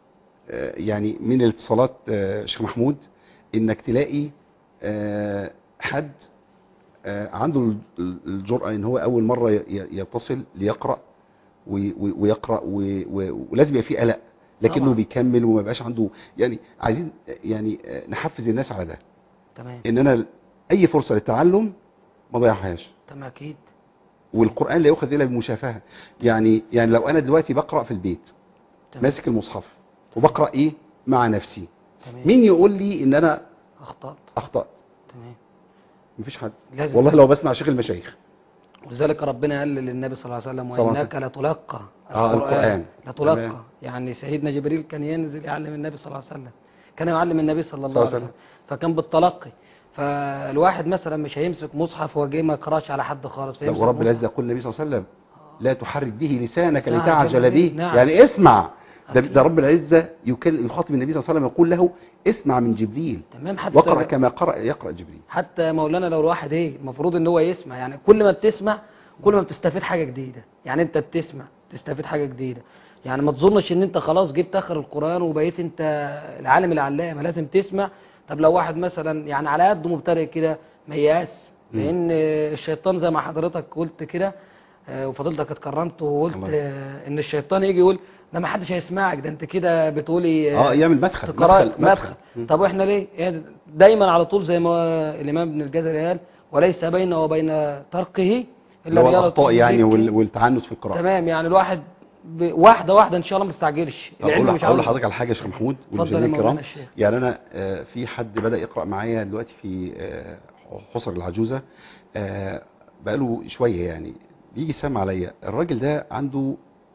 آه، يعني من الاتصالات آه، شيخ محمود انك تلاقي آه، حد آه، عنده ال- ال- الجرأة ان هو اول مرة ي- ي- يتصل ليقرأ وي- وي- ويقرأ و- و- ولازم يبقى فيه قلق لكنه طبعا. بيكمل وما بقاش عنده يعني عايزين آه، يعني آه، نحفز الناس على ده تمام ان انا اي فرصة للتعلم ما ضيعهاش تمام اكيد والقرآن لا يؤخذ الا بالمشافهة يعني يعني لو انا دلوقتي بقرأ في البيت تمام ماسك المصحف وبقرأ ايه مع نفسي تمام مين يقول لي ان انا اخطات اخطأت تمام مفيش حد لازم والله لو بسمع شيخ المشايخ ولذلك ربنا قال للنبي صلى الله عليه وسلم صلى الله عليه وانك لتلقى آه، القرآن. لتلقى تمام. يعني سيدنا جبريل كان ينزل يعلم النبي صلى الله عليه وسلم كان يعلم النبي صلى الله صلى الله عليه عليه وسلم فكان بالتلقي فالواحد مثلا مش هيمسك مصحف وجاي ما يقراش على حد خالص فيمسك لو رب مصحف. العزة يقول النبي صلى الله عليه وسلم لا تحرك به لسانك نعم، لتعجل به نعم. يعني اسمع ده, أكيد. ده رب العزة يكل- يخاطب النبي صلى الله عليه وسلم يقول له اسمع من جبريل تمام حتى واقرأ كما قرأ يقرأ جبريل حتى مولانا لو الواحد ايه المفروض ان هو يسمع يعني كل ما بتسمع كل ما بتستفيد حاجه جديده يعني انت بتسمع تستفيد حاجه جديده يعني ما تظنش ان انت خلاص جبت اخر القران وبقيت انت العالم العلامه لازم تسمع طب لو واحد مثلا يعني على قده مبتدئ كده مياس مم. لان الشيطان زي ما حضرتك قلت كده آه، وفضلتك اتكرمت وقلت الله. آه، ان الشيطان يجي يقول ده ما حدش هيسمعك ده انت كده بتقولي اه يعمل مدخل تقرأ مدخل مدخل مم. طب واحنا ليه يعني دايما على طول زي ما الامام ابن الجزري قال وليس بينه وبين تركه اللي هو رياضة الاخطاء يعني الذكر. وال- والتعنت في القراءة تمام يعني الواحد ب- واحدة واحدة ان شاء الله ما تستعجلش طب اقول مش اقول عاوز- لحضرتك على حاجه يا شيخ محمود اتفضل يا والمشاهدين الكرام مولانا الشيخ يعني انا آه، في حد بدا يقرا معايا دلوقتي في آه، حصر العجوزه آه، بقاله شويه يعني بيجي يسمع عليا الراجل ده عنده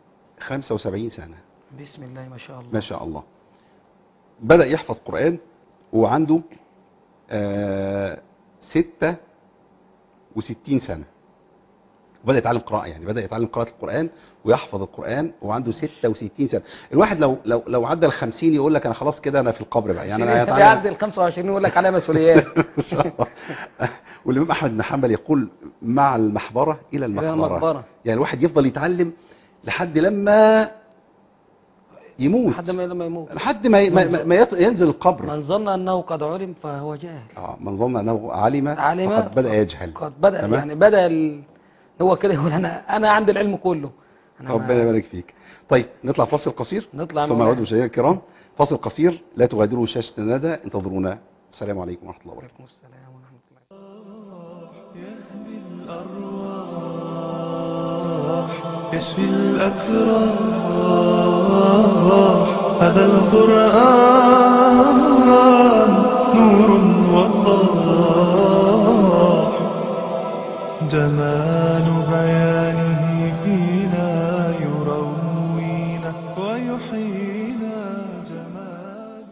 75 سنه بسم الله ما شاء الله ما شاء الله بدا يحفظ قران وعنده آه، 66 سنه وبدا يتعلم قراءه يعني بدا يتعلم قراءه القران ويحفظ القران وعنده 66 سنه الواحد لو لو لو عدى ال 50 يقول لك انا خلاص كده انا في القبر بقى يعني انا يعني هتعلم بيعدي ال 25 يقول لك عليها مسؤوليات إن شاء الله. والامام احمد بن حنبل يقول مع المحبره الى إلى المقبره المقبرة يعني الواحد يفضل يتعلم لحد لما يموت لحد ما لما يموت لحد ما ما, ما- ما يط- ينزل القبر من ظن انه قد علم فهو جاهل اه من ظن انه علم علم فقد بدا يجهل قد بدا تمام؟ يعني بدا ال... هو كده يقول انا انا عندي العلم كله أنا ما- ربنا يبارك فيك طيب نطلع فاصل قصير نطلع ثم مولانا. نعود مشاهدينا الكرام فاصل قصير لا تغادروا شاشه الندى انتظرونا السلام عليكم ورحمه الله وبركاته وعليكم السلام ورحمه الله يهدي الأرواح يشفي الأتراح هذا القرآن نور وضاح جمال بيانه فينا يروينا ويحيينا جمال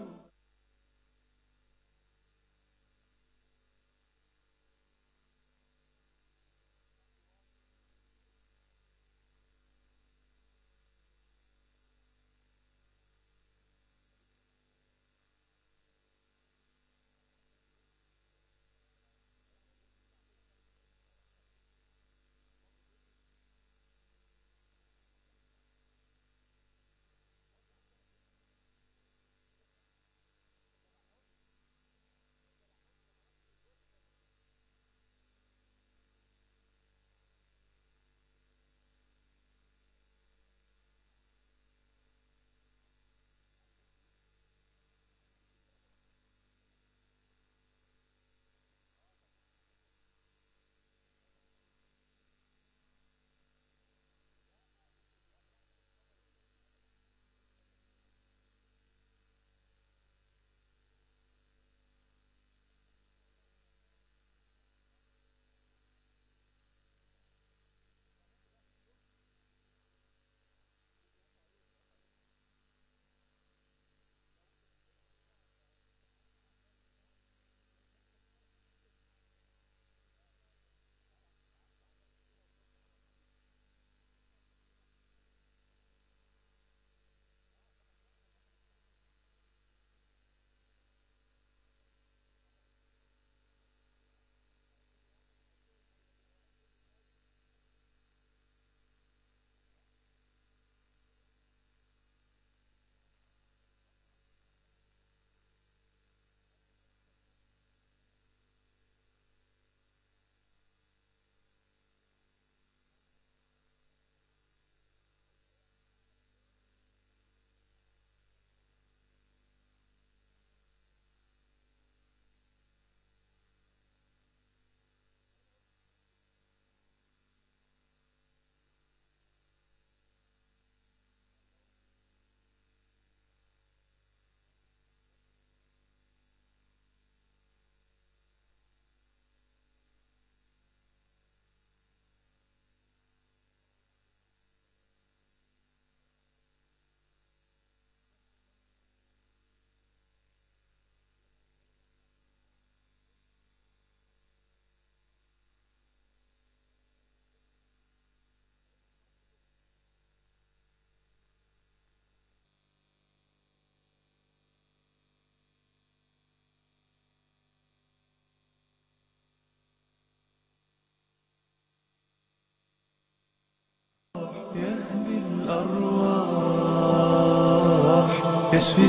يشفي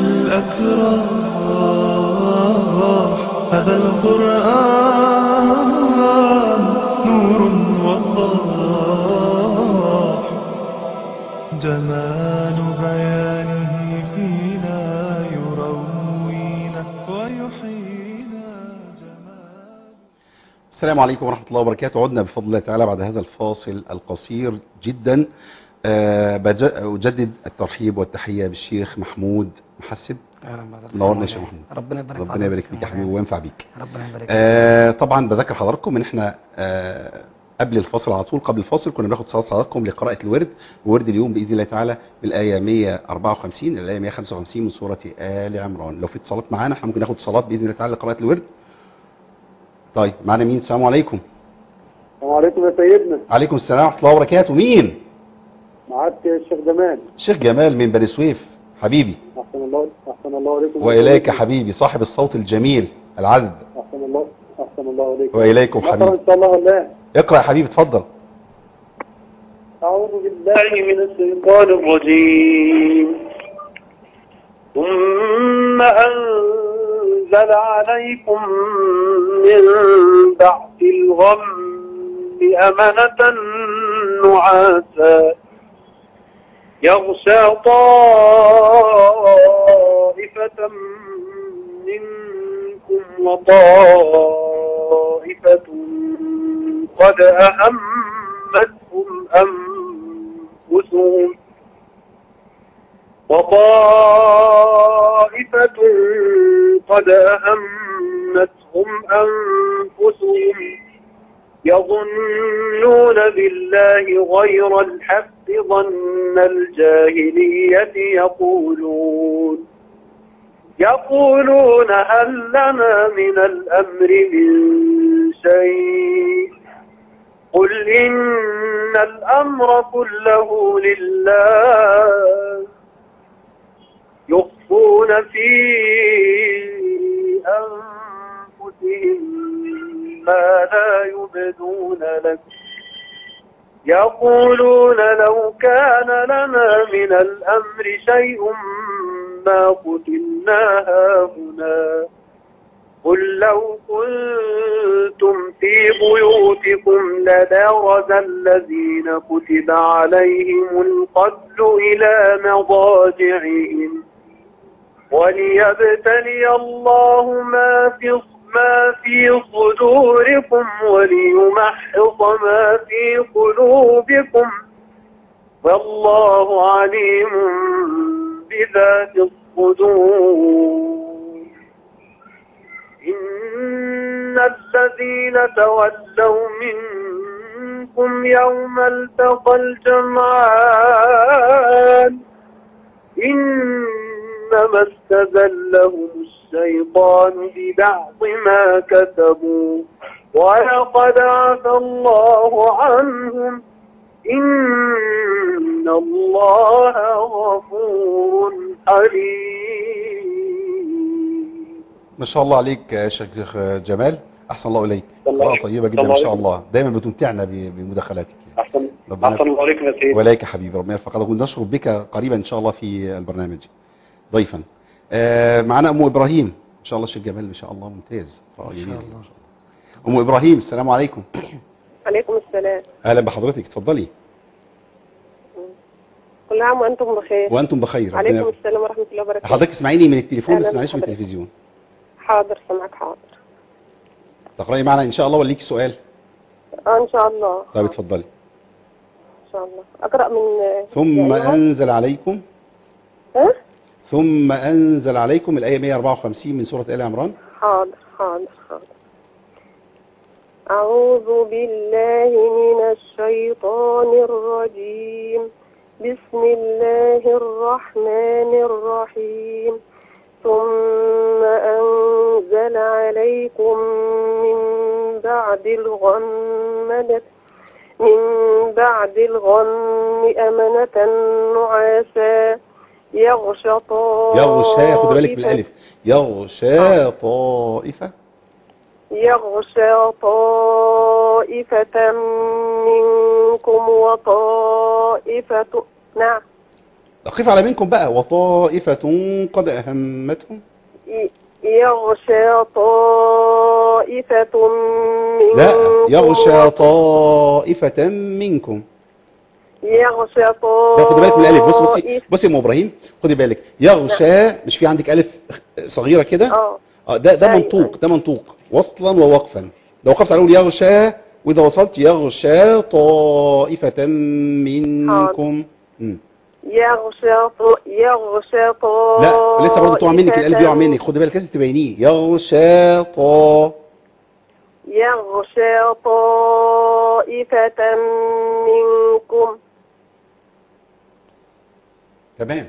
الأتراح هذا القرآن نور وضاح جمال بيانه فينا يروينا ويحيينا جمال السلام عليكم ورحمة الله وبركاته عدنا بفضل الله تعالى بعد هذا الفاصل القصير جدا آه، بج- أجدد الترحيب والتحية بالشيخ محمود محسب أهلا بحضرتك. نورنا يا شيخ محمود ربنا يبارك ربنا يبارك فيك يا حبيبي وينفع بيك ربنا يبارك فيك آه طبعا بذكر حضراتكم ان احنا آه قبل الفاصل على طول قبل الفاصل كنا بناخد صلاه حضراتكم لقراءه الورد وورد اليوم باذن الله تعالى بالايه 154 الى الايه 155 من سوره ال عمران لو في اتصالات معانا احنا ممكن ناخد صلاه باذن الله تعالى لقراءه الورد طيب معانا مين السلام عليكم السلام عليكم يا سيدنا عليكم السلام ورحمه الله وبركاته مين معاك الشيخ جمال الشيخ جمال من بني سويف حبيبي احسن الله احسن الله عليكم واليك يا حبيبي صاحب الصوت الجميل العذب احسن الله احسن الله عليكم واليكم نقرأ حبيبي ان شاء الله ولا اقرا يا حبيبي اتفضل أعوذ بالله من الشيطان الرجيم ثم أنزل عليكم من بعد الغم أمنة نعاسا يغشى طائفة منكم وطائفة قد أهمتهم أنفسهم وطائفة قد أهمتهم أنفسهم يظنون بالله غير الحق ظن الجاهلية يقولون يقولون هل لنا من الأمر من شيء قل إن الأمر كله لله يخفون في أنفسهم ما لا يبدون لك يقولون لو كان لنا من الأمر شيء ما قتلنا هاهنا قل لو كنتم في بيوتكم لبرز الذين كتب عليهم القتل إلى مضاجعهم وليبتلي الله ما في ما في صدوركم وليمحص ما في قلوبكم والله عليم بذات الصدور إن الذين تولوا منكم يوم التقى الجمعان إنما استذلهم الشيطان ببعض ما كسبوا ولقد عفى الله عنهم إن الله غفور حليم ما شاء الله عليك يا شيخ جمال احسن الله اليك الله قراءة عليك. طيبة جدا الله ما شاء عليك. الله دايما بتمتعنا ب- بمداخلاتك أحسن ربنا أحسن الله عليكم يا سيدي ولايك يا حبيبي ربنا يرفع قدرك ونشرف بك قريبا ان شاء الله في البرنامج ضيفا آه معنا ام ابراهيم ان شاء الله الشيخ جمال ما شاء الله ممتاز قراءة جميلة الله. ما شاء الله ام ابراهيم السلام عليكم عليكم السلام اهلا بحضرتك اتفضلي كل عام وانتم بخير وانتم بخير عليكم ربنا السلام ورحمة الله وبركاته حضرتك اسمعيني من التليفون ما أهلا تسمعينيش من بحضرتك. التلفزيون حاضر سمعك حاضر تقراي معنا ان شاء الله وليكي سؤال اه ان شاء الله طيب اتفضلي ان شاء الله اقرأ من ثم يا أيها- انزل عليكم ها ثم انزل عليكم الايه 154 من سوره ال عمران حاضر حاضر حاضر أعوذ بالله من الشيطان الرجيم بسم الله الرحمن الرحيم ثم أنزل عليكم من بعد الغمة من بعد الغم أمنة نعاسا يغشى طائفة يغشى خد بالك بالالف يغشى طائفه يغشى طائفة منكم وطائفة نعم أقف على منكم بقى وطائفة قد أهمتهم ي- يغشى طائفة منكم لا يغشى طائفة منكم يغشى لا طائفة خدي بالك من الالف بص بصي بصي يا ام ابراهيم خدي بالك يغشى مش في عندك الف صغيره كده اه اه ده ده أيوة. منطوق ده منطوق وصلا ووقفا لو وقفت على اقول يغشى واذا وصلت يغشى طائفه منكم مم. يغشى ط- يغشى طائفة لا لسه برضه بتقع منك القلب بيقع منك خدي بالك لازم تبينيه يغشى طا يغشى طائفة منكم تمام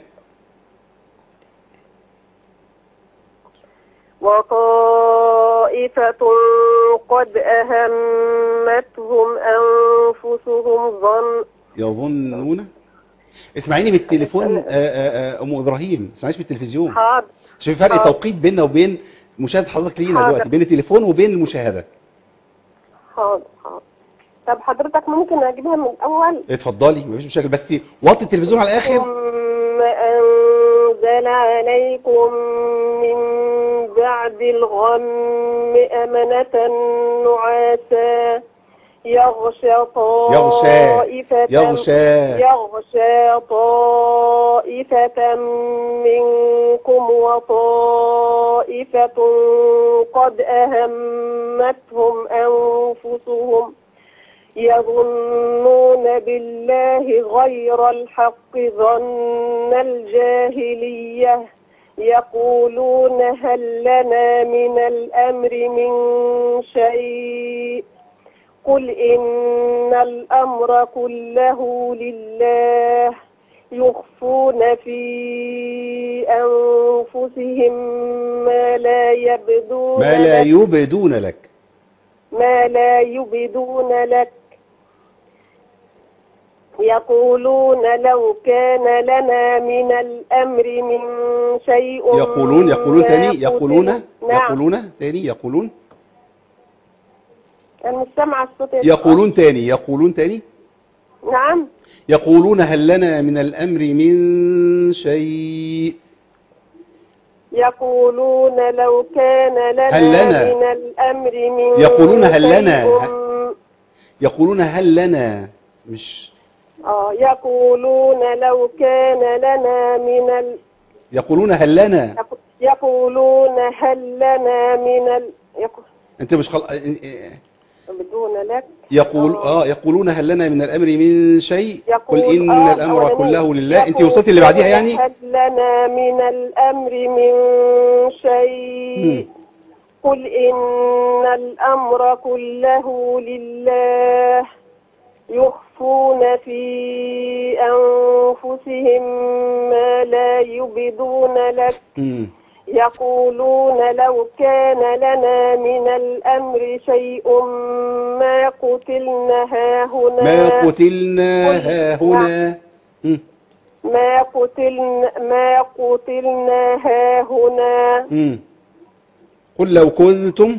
وطائفة قد أهمتهم أنفسهم ظن يظنون اسمعيني بالتليفون آه، آه، آه، ام ابراهيم ما تسمعيش بالتلفزيون حاضر شوفي فرق حاضر. توقيت بيننا وبين مشاهده حضرتك لينا حاضر. دلوقتي بين التليفون وبين المشاهده حاضر حاضر طب حضرتك ممكن أجيبها من الأول اتفضلي مفيش مشاكل بس وطي التلفزيون على الاخر ثم أنزل عليكم من بعد الغم أمنة نعاسا يغشى طائفة يغشى يغشى طائفة منكم وطائفة قد أهمتهم أنفسهم يظنون بالله غير الحق ظن الجاهلية يقولون هل لنا من الأمر من شيء قل إن الأمر كله لله يخفون في أنفسهم ما لا يبدون ما لا لك يبدون لك ما لا يبدون لك يقولون لو كان لنا من الأمر من شيء يقولون يقولون ما تاني قتلوا. يقولون نعم يقولون تاني يقولون أنا مش سامعة الصوت يا يقولون تاني يقولون تاني شيخ. نعم يقولون هل لنا من الأمر من شيء يقولون لو كان لنا, هل لنا؟ من الأمر من يقولون هل لنا؟ شيء يقولون هل لنا مش آه يقولون لو كان لنا من ال... يقولون هل لنا يق- يقولون هل لنا من ال... يق... انت مش خل... بدون لك يقول آه. اه يقولون هل لنا من الامر من شيء يقول قل ان آه، الامر أولاني كله لله انت يقول وصلت اللي بعديها يعني هل لنا من الأمر من شيء قل إن الأمر كله لله يخفون في أنفسهم ما لا يبدون لك مم. يقولون لو كان لنا من الأمر شيء ما قتلنا هاهنا ما قتلنا ها هنا مم. ما قتلنا ما قتلنا هاهنا مم. قل لو كنتم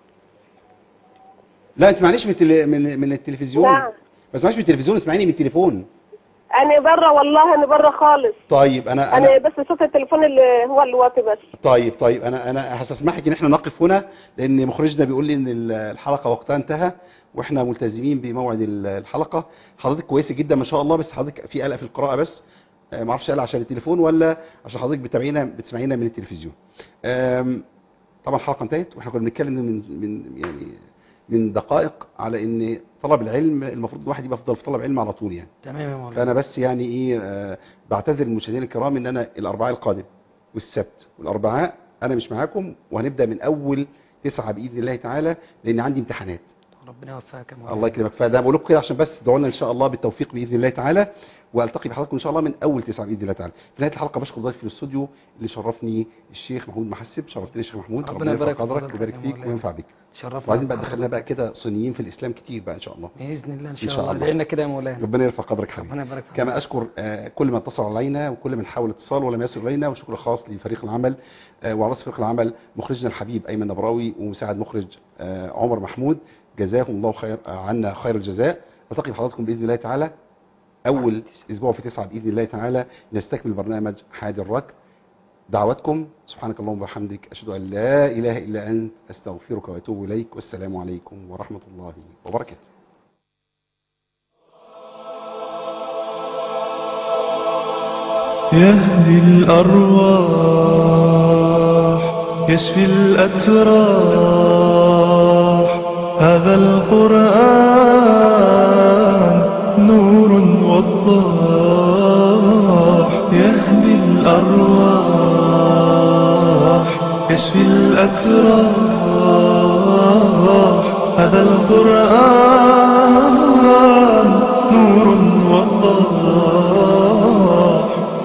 لا انت معلش من التل... من من التلفزيون نعم ما تسمعيش من التلفزيون اسمعيني من التليفون أنا برا والله أنا برا خالص طيب انا أنا انا بس صوت التليفون اللي هو اللي واطي بس طيب طيب انا انا هستسمحك ان احنا نقف هنا لان مخرجنا بيقول لي ان ال- الحلقه وقتها انتهى واحنا ملتزمين بموعد ال- الحلقه حضرتك كويسه جدا ما شاء الله بس حضرتك في قلق في القراءه بس آه، ما اعرفش قلق عشان التليفون ولا عشان حضرتك بتابعينا بتسمعينا من التلفزيون آم، طبعا الحلقه انتهت واحنا كنا بنتكلم من من يعني من دقائق على ان طلب العلم المفروض الواحد يبقى يفضل في طلب علم على طول يعني تمام يا مولانا فانا بس يعني ايه آه بعتذر للمشاهدين الكرام ان انا الاربعاء القادم والسبت والاربعاء انا مش معاكم وهنبدا من اول تسعة باذن الله تعالى لان عندي امتحانات ربنا يوفقك يا مولانا الله يكرمك فده بقول لكم كده عشان بس تدعوا لنا ان شاء الله بالتوفيق باذن الله تعالى والتقي بحضراتكم ان شاء الله من اول تسعة باذن الله تعالى في نهايه الحلقه بشكر ضيفي في الاستوديو اللي شرفني الشيخ محمود محسب شرفتني يا شيخ محمود ربنا يرفع يبارك في قدرك فضلك ويبارك يا فيك مولانا. وينفع بك شرفنا وعايزين بقى ندخلنا بقى كده صينيين في الاسلام كتير بقى ان شاء الله باذن الله ان شاء, إن شاء الله الله. لعلنا كده يا مولانا ربنا يرفع قدرك حبيبي ربنا يبارك فيك كما أشكر آه، كل من اتصل علينا وكل من حاول اتصال ولم يصل إلينا وشكر خاص لفريق العمل آه، وعلى رأس فريق العمل مخرجنا الحبيب أيمن نبراوي ومساعد مخرج آه، عمر محمود جزاهم الله خير آه، عنا خير الجزاء نلتقي بحضراتكم بإذن الله تعالى اول اسبوع في تسعة باذن الله تعالى نستكمل برنامج حاد الركب دعواتكم سبحانك اللهم وبحمدك اشهد ان لا اله الا انت استغفرك واتوب اليك والسلام عليكم ورحمه الله وبركاته يهدي الأرواح يشفي الأتراح هذا القرآن نور وضاح يهدي الأرواح يشفي الأتراح هذا القرآن نور وضاح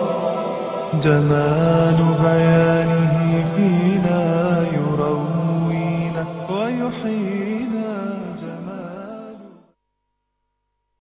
جمال بيانه فينا يروينا ويحيي